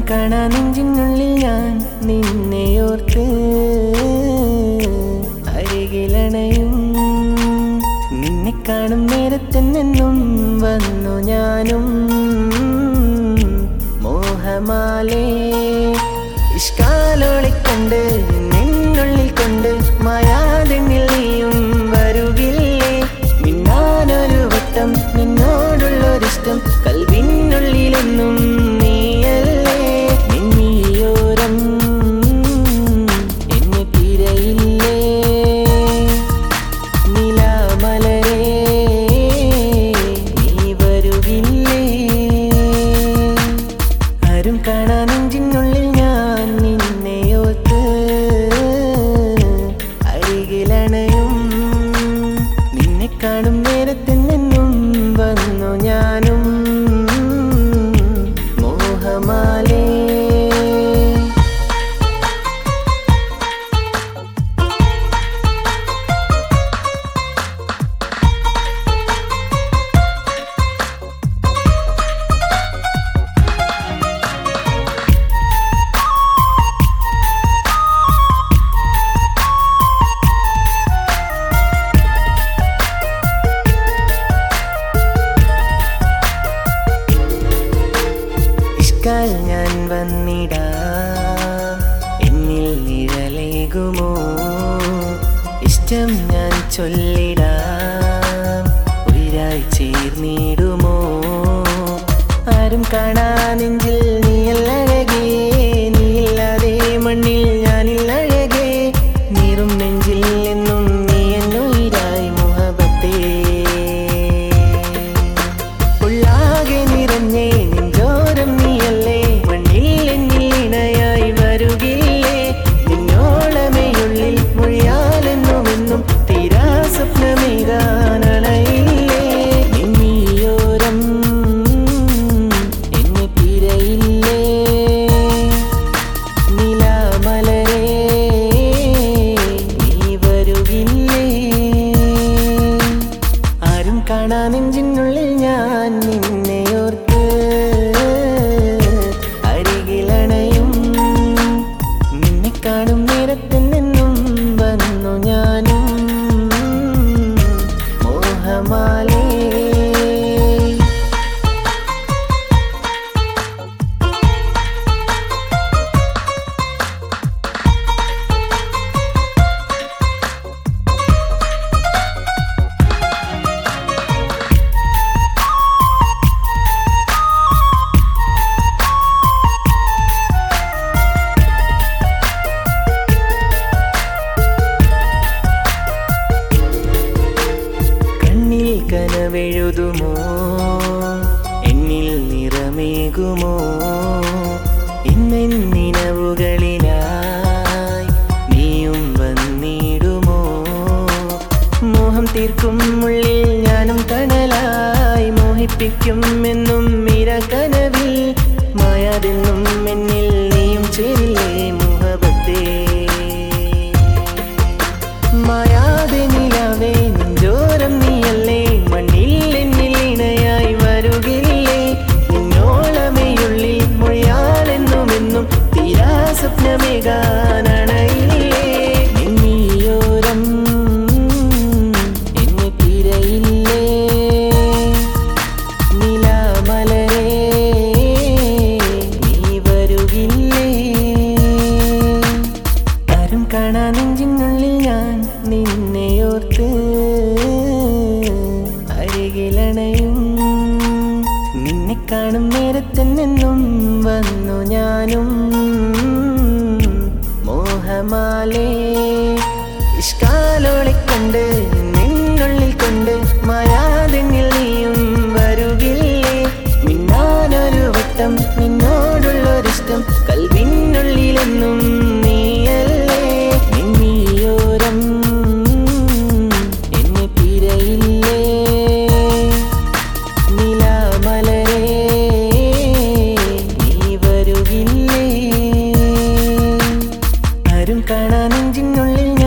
കാണാ നെഞ്ചിനുള്ളിൽ ഞാൻ നിന്നെയോർത്ത് അരികിലണയും നിന്നെ കാണും നേരത്തെന്നും വന്നു ഞാനും മോഹമാലേ ഇഷ്കാലോളിക്കൊണ്ട് നിന്നുള്ളിൽ കൊണ്ട് മായാതെന്നിൽ നീയും വരുകില്ലേ മിന്നാനൊരു വട്ടം നിന്നോടുള്ളൊരിഷ്ടം കൽവിനുള്ളിലെന്നും നീയല്ലേ നിന്നിയോരം എന്നെ തിരയില്ലേ നിലാമലരേ നീ വരുകില്ലേ ആരും കാണാ നെഞ്ചിനുള്ളിൽ ഞാൻ നിന്നെയോർത്ത് അരികിലണയും നിന്നെ കാണും നേരത്തിൽ നിന്നും വന്നു ഞാനും മോഹമാലേ ഇഷ്കാൽ ഞാൻ വന്നിടാം എന്നിൽ നിഴലേകുമോ ഇഷ്ടം ഞാൻ ചൊല്ലിടാം ഉയരായി ചേർന്നിടുമോ ആരും കാണാ നെഞ്ചിൽ നീയല്ലഴകേ നീയില്ലാതെ മണ്ണിൽ ഞാനില്ലഴകേ നീറും നെഞ്ചിൽ എന്നും നീ എന്നുയിരായി മുഹബത്തേ ഉള്ളാകെ നിറഞ്ഞേ നിഞ്ചോരം നീയല്ലേ മണ്ണിൽ എന്നിൽ ഇണയായി വരുകില്ലേ നിന്നോളമേയുള്ളിൽ മൊഴിയാലെന്നുമെന്നും തീരാ സ്വപ്നമേകാനണയില്ലേ നിന്നിയോരം എന്നെ തിരയില്ലേ നിലാമലരേ നീ വരുകില്ലേ ആരും കാണാ നെഞ്ചിനുള്ളിൽ ഞാൻ നിന്നെയോർത്ത് അരികിലണയും നിന്നെ കാണും നേരത്തിൽ നിന്നും വന്നു ഞാനും മോഹമാലേ കണ്ണിൽ കനവെഴുതുമോ എന്നിൽ നിറമേകുമോ ഇന്നെന്നിനവുകളിലായി നീയും വന്നിടുമോ മോഹം തീർക്കും ഉള്ളിൽ ഞാനും കനലായി മോഹിപ്പിക്കും എന്നും മിര കനവിൽ മായാതെന്നും എന്നിൽ നീയും ചേരില്ലേ മുഹബത്തേ മായാതെ നിലാവേ നെഞ്ചോരം നീയല്ലേ മണ്ണിൽ എന്നിൽ ഇണയായി വരുകില്ലേ നിന്നോളമേയുള്ളിൽ മൊഴിയാലെന്നുമെന്നും തീരാ സ്വപ്നമേകാനണയില്ലേ നിന്നിയോരം എന്നെ തിരയില്ലേ നിലാമലരേ നീ വരുകില്ലേ ആരും കാണാ നെഞ്ചിനുള്ളിൽ ഞാൻ നിന്നെയോർത്ത് അരികിലണയും നിന്നെ കാണും നേരത്തെന്നും വന്നു ഞാനും മോഹമാലേ ഇഷ്കാലോളിക്കൊണ്ട് നിന്നുള്ളിൽ കൊണ്ട് മായാതെന്നിൽ നീയും വരുകില്ലേ മിന്നാനൊരു വട്ടം നിന്നോടുള്ളൊരിഷ്ടം കൽവിനുള്ളിലെന്നും നീയല്ലേ നിന്നിയോരം എന്നെ തിരയില്ലേ നിലാമലരേ നീ വരുകില്ലേ ആരും കാണാ നെഞ്ചിനുള്ളിൽ